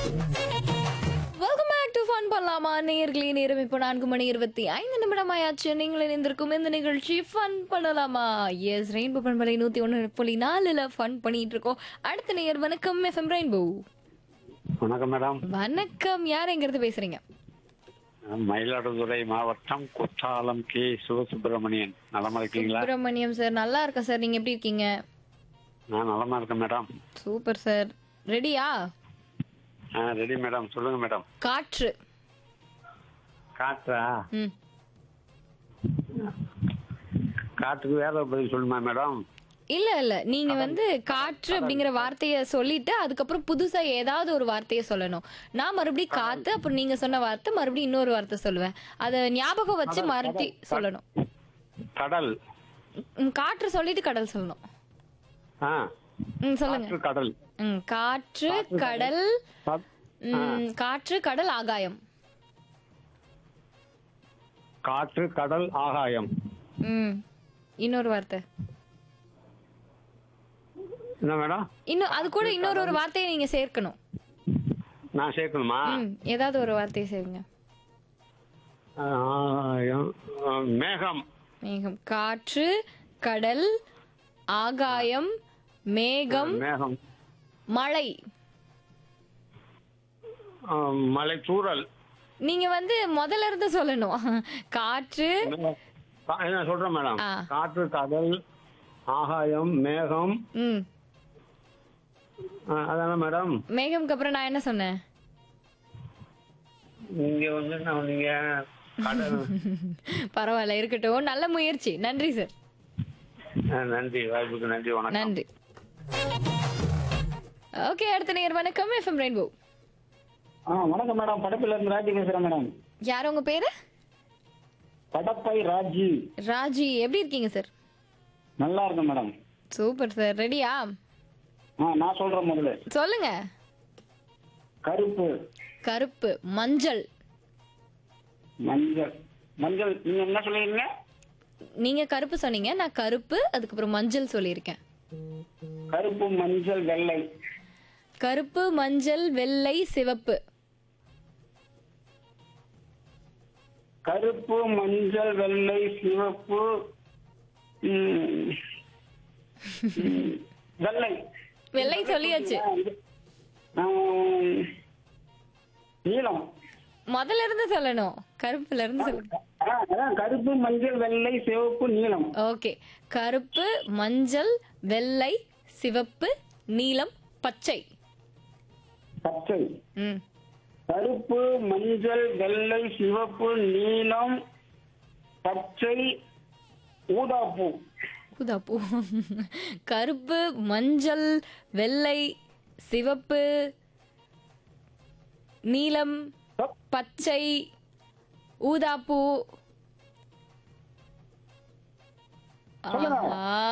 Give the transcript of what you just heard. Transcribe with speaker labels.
Speaker 1: Welcome back to fun பண்ணலாமா நேர்களே நேரம் இப்போ நான்கு மணி இருபத்தி ஐந்து நிமிடம் ஆயாச்சு நீங்கள் இணைந்திருக்கும் இந்த நிகழ்ச்சி ஃபன் பண்ணலாமா எஸ் ரெயின்போ பண்பலை நூத்தி ஒன்று புள்ளி நாலுல ஃபன் பண்ணிட்டு இருக்கோம் அடுத்த நேர் வணக்கம் எஃப்எம் ரெயின்போ
Speaker 2: வணக்கம் மேடம்
Speaker 1: வணக்கம் யார் எங்கிறது பேசுறீங்க
Speaker 2: மயிலாடுதுறை மாவட்டம் குற்றாலம் கே சிவசுப்பிரமணியன் நலமா இருக்கீங்களா
Speaker 1: சுப்பிரமணியம் சார் நல்லா இருக்கேன் சார் நீங்க எப்படி இருக்கீங்க
Speaker 2: நான் நலமா இருக்கேன் மேடம்
Speaker 1: சூப்பர் சார் ரெடியா
Speaker 2: ஆ ரெடி மேடம் சொல்லுங்க மேடம்
Speaker 1: காற்று
Speaker 2: காற்றா
Speaker 1: ம்
Speaker 2: காற்றுக்கு வேற ஒரு பதில் சொல்லுமா மேடம்
Speaker 1: இல்ல இல்ல நீங்க வந்து காற்று அப்படிங்கிற வார்த்தைய சொல்லிட்டு அதுக்கப்புறம் புதுசா ஏதாவது ஒரு வார்த்தைய சொல்லணும் நான் மறுபடியும் காத்து அப்புறம் நீங்க சொன்ன வார்த்தை மறுபடியும் இன்னொரு வார்த்தை சொல்லுவேன் அத ஞாபகம் வச்சு மறுபடி சொல்லணும்
Speaker 2: கடல்
Speaker 1: ம், காற்று சொல்லிட்டு கடல் சொல்லணும்
Speaker 2: ஆ
Speaker 1: ம் சொல்லுங்க
Speaker 2: காற்று கடல்
Speaker 1: ம், காற்று கடல்
Speaker 2: கா-
Speaker 1: ம், காற்று கடல் ஆகாயம்
Speaker 2: காற்று கடல் ஆகாயம்
Speaker 1: ம் இன்னொரு வார்த்தை
Speaker 2: என்ன மேடம்
Speaker 1: இன்னும் அது கூட இன்னொரு ஒரு வார்த்தையை நீங்க சேர்க்கணும்
Speaker 2: நான் சேர்க்கணுமா
Speaker 1: ம் ஏதாவது ஒரு வார்த்தையை சேருங்க
Speaker 2: ஆ, ஆகாயம் ஆ, மேகம்
Speaker 1: மேகம் காற்று கடல் ஆகாயம் மேகம்
Speaker 2: மேகம்
Speaker 1: மழை
Speaker 2: ஆ, மலை தூறல்
Speaker 1: நீங்க வந்து முதல்ல இருந்து சொல்லணும் காற்று
Speaker 2: கா- என்ன சொல்றேன் மேடம்
Speaker 1: ஆ.
Speaker 2: காற்று கடல் ஆகாயம் மேகம்
Speaker 1: ம்
Speaker 2: ஆ, அதானே மேடம்
Speaker 1: மேகம்க்கு அப்புறம் நான் என்ன சொன்னேன்
Speaker 2: நீங்க வந்து நான் நீங்க கடல்
Speaker 1: பரவாயில்ல இருக்கட்டும் நல்ல முயற்சி நன்றி சார்
Speaker 2: ஆ, நன்றி வாய்ப்புக்கு நன்றி வணக்கம்
Speaker 1: நன்றி ஓகே அடுத்த நேர் வணக்கம் எஃப்எம் ரெயின்போ
Speaker 3: ஆ வணக்கம் மேடம் படப்பில் இருந்து ராஜி பேசுறேன் மேடம்
Speaker 1: யார் உங்க பேரு
Speaker 3: படப்பை ராஜி
Speaker 1: ராஜி எப்படி இருக்கீங்க சார்
Speaker 3: நல்லா இருக்கும் மேடம்
Speaker 1: சூப்பர் சார் ரெடியா
Speaker 3: ஆ நான் சொல்றேன் முதல்ல
Speaker 1: சொல்லுங்க
Speaker 3: கருப்பு
Speaker 1: கருப்பு மஞ்சள்
Speaker 3: மஞ்சள் மஞ்சள் நீங்க என்ன சொல்லுவீங்க
Speaker 1: நீங்க கருப்பு சொன்னீங்க நான் கருப்பு அதுக்கப்புறம் மஞ்சள் சொல்லியிருக்கேன்
Speaker 3: கருப்பு மஞ்சள் வெள்ளை
Speaker 1: கருப்பு மஞ்சள் வெள்ளை சிவப்பு
Speaker 3: கருப்பு மஞ்சள் வெள்ளை சிவப்பு ம், ம், வெள்ளை
Speaker 1: வெள்ளை சொல்லியாச்சு
Speaker 3: ஆ, நீலம்
Speaker 1: முதல்ல இருந்து சொல்லணும் கருப்புல இருந்து சொல்லணும்
Speaker 3: ஆ, அதான் கருப்பு மஞ்சள் வெள்ளை சிவப்பு நீலம்
Speaker 1: ஓகே கருப்பு மஞ்சள் வெள்ளை சிவப்பு நீலம் பச்சை
Speaker 3: பச்சை
Speaker 1: ம்
Speaker 3: கருப்பு மஞ்சள் வெள்ளை சிவப்பு நீலம் பச்சை ஊதாப்பூ
Speaker 1: ஊதாப்பூ கருப்பு மஞ்சள் வெள்ளை சிவப்பு நீலம் பச்சை ஊதாப்பூ ஆஹா